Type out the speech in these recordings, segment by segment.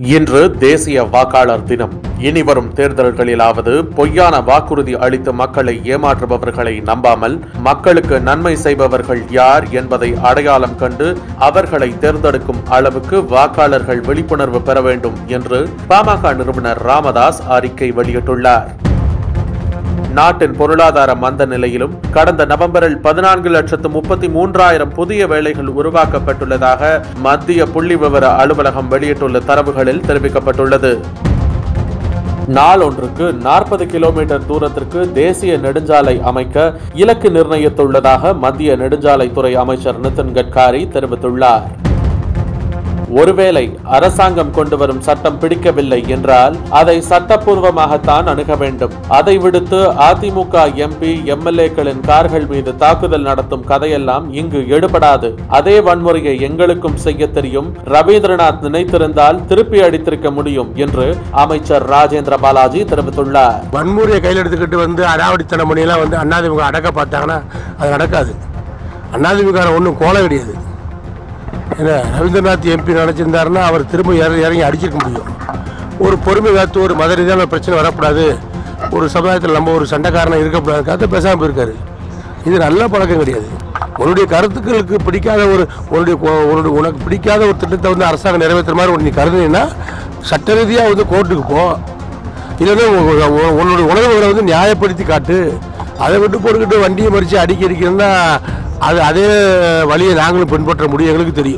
இன்று தேசிய வாக்காளர் தினம் இனி வரும் தேர்தல்களிலாவது பொய்யான வாக்குறுதி அளித்து மக்களை ஏமாற்றுபவர்களை நம்பாமல் மக்களுக்கு நன்மை செய்பவர்கள் யார் என்பதை அடையாளம் கண்டு அவர்களை தேர்ந்தெடுக்கும் அளவுக்கு வாக்காளர்கள் விழிப்புணர்வு பெற வேண்டும் என்று பாமக நிறுவனர் ராமதாஸ் அறிக்கை வெளியிட்டுள்ளார் நாட்டின் பொருளாதார மந்த நிலையிலும் கடந்த நவம்பரில் பதினான்கு லட்சத்து முப்பத்தி மூன்றாயிரம் புதிய வேலைகள் உருவாக்கப்பட்டுள்ளதாக மத்திய புள்ளி விவர அலுவலகம் வெளியிட்டுள்ள தரவுகளில் தெரிவிக்கப்பட்டுள்ளது நாளொன்றுக்கு நாற்பது கிலோமீட்டர் தூரத்திற்கு தேசிய நெடுஞ்சாலை அமைக்க இலக்கு நிர்ணயித்துள்ளதாக மத்திய நெடுஞ்சாலைத்துறை அமைச்சர் நிதின் கட்காரி தெரிவித்துள்ளார் ஒருவேளை அரசாங்கம் கொண்டு வரும் சட்டம் பிடிக்கவில்லை என்றால் அதை சட்டப்பூர்வமாகத்தான் அணுக வேண்டும் அதை விடுத்து அதிமுக எம்பி எம்எல்ஏக்களின் கார்கள் மீது தாக்குதல் நடத்தும் கதையெல்லாம் இங்கு எடுபடாது அதே வன்முறையை எங்களுக்கும் செய்ய தெரியும் ரவீந்திரநாத் நினைத்திருந்தால் திருப்பி அடித்திருக்க முடியும் என்று அமைச்சர் ராஜேந்திர பாலாஜி தெரிவித்துள்ளார் வன்முறையை கையில் எடுத்துக்கிட்டு வந்து அடாவடித்தனம் பண்ணியெல்லாம் வந்து அண்ணாதிமுக அடக்க பார்த்தாங்கன்னா அது நடக்காது அண்ணாதிமுக ஒன்றும் கோலம் கிடையாது ஏன்னா ரவீந்திரநாத் எம்பி நினச்சிருந்தாருன்னா அவர் திரும்ப இறங்கி இறங்கி அடிச்சிருக்க முடியும் ஒரு பொறுமை காத்து ஒரு மத ரீதியான பிரச்சனை வரக்கூடாது ஒரு சமுதாயத்தில் நம்ம ஒரு சண்டைக்காரனை இருக்கக்கூடாது காத்து பேசாமல் போயிருக்காரு இது நல்ல பழக்கம் கிடையாது உன்னுடைய கருத்துக்களுக்கு பிடிக்காத ஒரு உன்னுடைய கோ- உன்னுடைய உனக்கு பிடிக்காத ஒரு திட்டத்தை வந்து அரசாங்கம் நிறைவேற்றுற மாதிரி ஒரு நீ கருதுனீங்கன்னா சட்ட ரீதியாக வந்து கோர்ட்டுக்கு போ இல்லைன்னா உ- உ- உன்னுடைய உணர்வுகளை வந்து நியாயப்படுத்தி காட்டு அதை விட்டு போட்டுக்கிட்டு வண்டியை மறித்து அடிக்க அடிக்கிறதுனா அது அதே வழியை நாங்களும் பின்பற்ற முடியும் எங்களுக்கு தெரியும்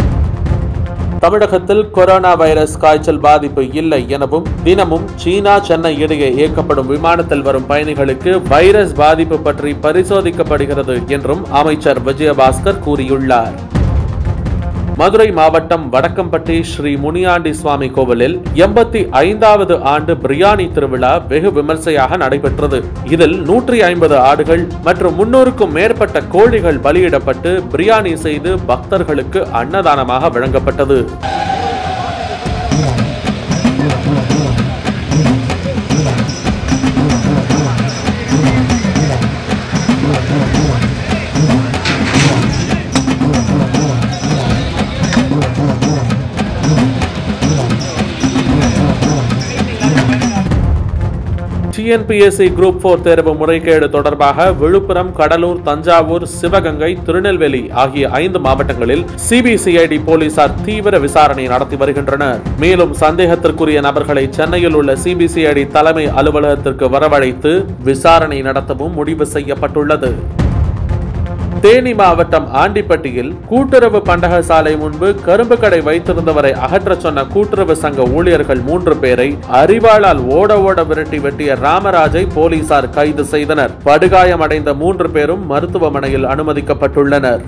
தமிழகத்தில் கொரோனா வைரஸ் காய்ச்சல் பாதிப்பு இல்லை எனவும் தினமும் சீனா சென்னை இடையே இயக்கப்படும் விமானத்தில் வரும் பயணிகளுக்கு வைரஸ் பாதிப்பு பற்றி பரிசோதிக்கப்படுகிறது என்றும் அமைச்சர் விஜயபாஸ்கர் கூறியுள்ளார் மதுரை மாவட்டம் வடக்கம்பட்டி ஸ்ரீ முனியாண்டி சுவாமி கோவிலில் எண்பத்தி ஐந்தாவது ஆண்டு பிரியாணி திருவிழா வெகு விமர்சையாக நடைபெற்றது இதில் நூற்றி ஐம்பது ஆடுகள் மற்றும் முன்னூறுக்கும் மேற்பட்ட கோழிகள் பலியிடப்பட்டு பிரியாணி செய்து பக்தர்களுக்கு அன்னதானமாக வழங்கப்பட்டது டிஎன்பிஎஸ்சி குரூப் போர் தேர்வு முறைகேடு தொடர்பாக விழுப்புரம் கடலூர் தஞ்சாவூர் சிவகங்கை திருநெல்வேலி ஆகிய ஐந்து மாவட்டங்களில் சிபிசிஐடி போலீசார் தீவிர விசாரணை நடத்தி வருகின்றனர் மேலும் சந்தேகத்திற்குரிய நபர்களை சென்னையில் உள்ள சிபிசிஐடி தலைமை அலுவலகத்திற்கு வரவழைத்து விசாரணை நடத்தவும் முடிவு செய்யப்பட்டுள்ளது தேனி மாவட்டம் ஆண்டிப்பட்டியில் கூட்டுறவு பண்டக சாலை முன்பு கரும்பு கடை வைத்திருந்தவரை அகற்றச் சொன்ன கூட்டுறவு சங்க ஊழியர்கள் மூன்று பேரை அறிவாளால் ஓட ஓட விரட்டி வெட்டிய ராமராஜை போலீசார் கைது செய்தனர் படுகாயமடைந்த மூன்று பேரும் மருத்துவமனையில் அனுமதிக்கப்பட்டுள்ளனர்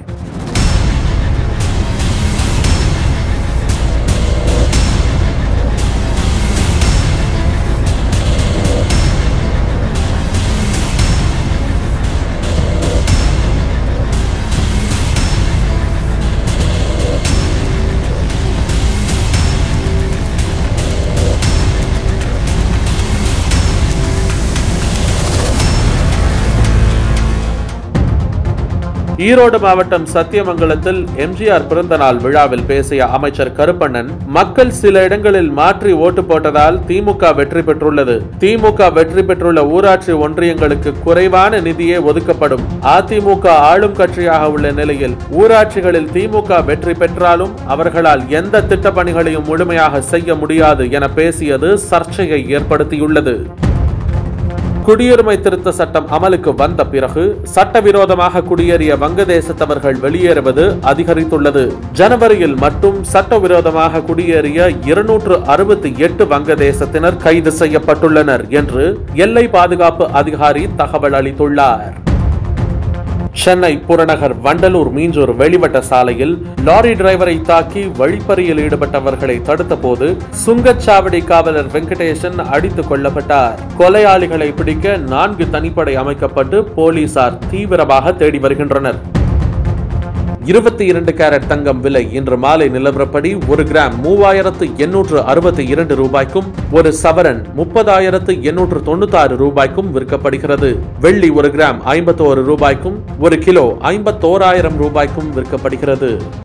ஈரோடு மாவட்டம் சத்தியமங்கலத்தில் எம்ஜிஆர் பிறந்த நாள் விழாவில் பேசிய அமைச்சர் கருப்பண்ணன் மக்கள் சில இடங்களில் மாற்றி ஓட்டு போட்டதால் திமுக வெற்றி பெற்றுள்ளது திமுக வெற்றி பெற்றுள்ள ஊராட்சி ஒன்றியங்களுக்கு குறைவான நிதியே ஒதுக்கப்படும் அதிமுக ஆளும் கட்சியாக உள்ள நிலையில் ஊராட்சிகளில் திமுக வெற்றி பெற்றாலும் அவர்களால் எந்த திட்டப்பணிகளையும் முழுமையாக செய்ய முடியாது என பேசியது சர்ச்சையை ஏற்படுத்தியுள்ளது குடியுரிமை திருத்த சட்டம் அமலுக்கு வந்த பிறகு சட்டவிரோதமாக குடியேறிய வங்கதேசத்தவர்கள் வெளியேறுவது அதிகரித்துள்ளது ஜனவரியில் மட்டும் சட்டவிரோதமாக குடியேறிய இருநூற்று அறுபத்தி எட்டு வங்கதேசத்தினர் கைது செய்யப்பட்டுள்ளனர் என்று எல்லை பாதுகாப்பு அதிகாரி தகவல் அளித்துள்ளார் சென்னை புறநகர் வண்டலூர் மீஞ்சூர் வெளிவட்ட சாலையில் லாரி டிரைவரை தாக்கி வழிப்பறியில் ஈடுபட்டவர்களை தடுத்தபோது சுங்கச்சாவடி காவலர் வெங்கடேசன் அடித்துக் கொல்லப்பட்டார் கொலையாளிகளை பிடிக்க நான்கு தனிப்படை அமைக்கப்பட்டு போலீசார் தீவிரமாக தேடி வருகின்றனர் இருபத்தி இரண்டு கேரட் தங்கம் விலை இன்று மாலை நிலவரப்படி ஒரு கிராம் மூவாயிரத்து எண்ணூற்று அறுபத்தி இரண்டு ரூபாய்க்கும் ஒரு சவரன் முப்பதாயிரத்து எண்ணூற்று தொண்ணூத்தாறு ரூபாய்க்கும் விற்கப்படுகிறது வெள்ளி ஒரு கிராம் ஐம்பத்தோரு ரூபாய்க்கும் ஒரு கிலோ ஐம்பத்தோராயிரம் ரூபாய்க்கும் விற்கப்படுகிறது